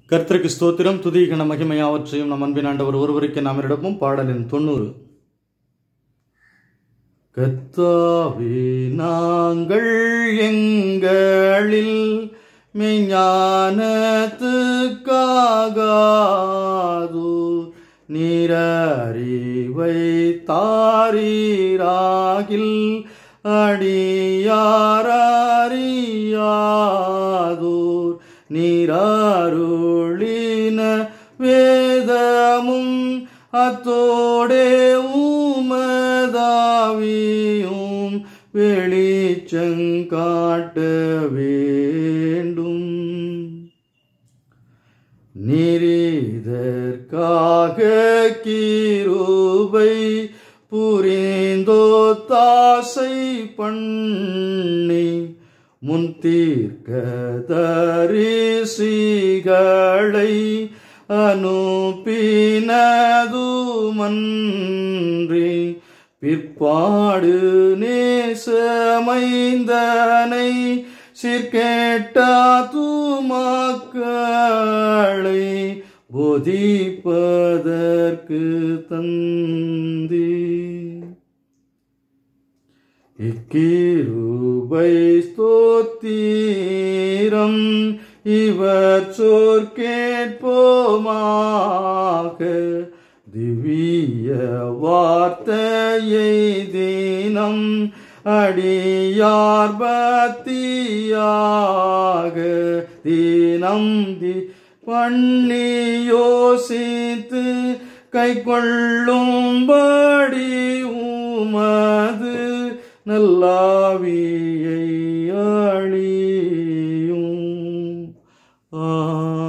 கர்த்தருக்கு ஸ்தோத்திரம் துதி கன மகிமையாவற்றையும் நம் அன்பின் ஆண்டவர் ஒருவருக்கு நாம் இடமும் பாடலின் தொண்ணூறு கத்தாவே நாங்கள் எங்களில் மெஞ்ஞானத்துக்காகாது நீரறிவை தாரீராகில் அடியாரறியாதோர் நீராருளின வேதமும் அத்தோடே உமதாவியும் வெளிச்சங்காட்ட வேண்டும் நீரிதற்காக கீரூபை புரிந்தோ தாசை பண்ணி முன் தீர்க்க தரிசிகளை அனுப்பினதுமன்றி பிற்பாடு நேசமைந்தனை சிற்கேட்டா தூமாக்களை போதிப்பதற்கு தந்தி இக்கிருபை ஸ்தோத்திரம் இவர் சொற் கேட்போமாக திவ்ய வார்த்தையை தினம் அடியார் பக்தியாக தினம் தி பண்ணி யோசித்து கை கொள்ளும்படி உமது நல்லாவியை அழியும் ஆ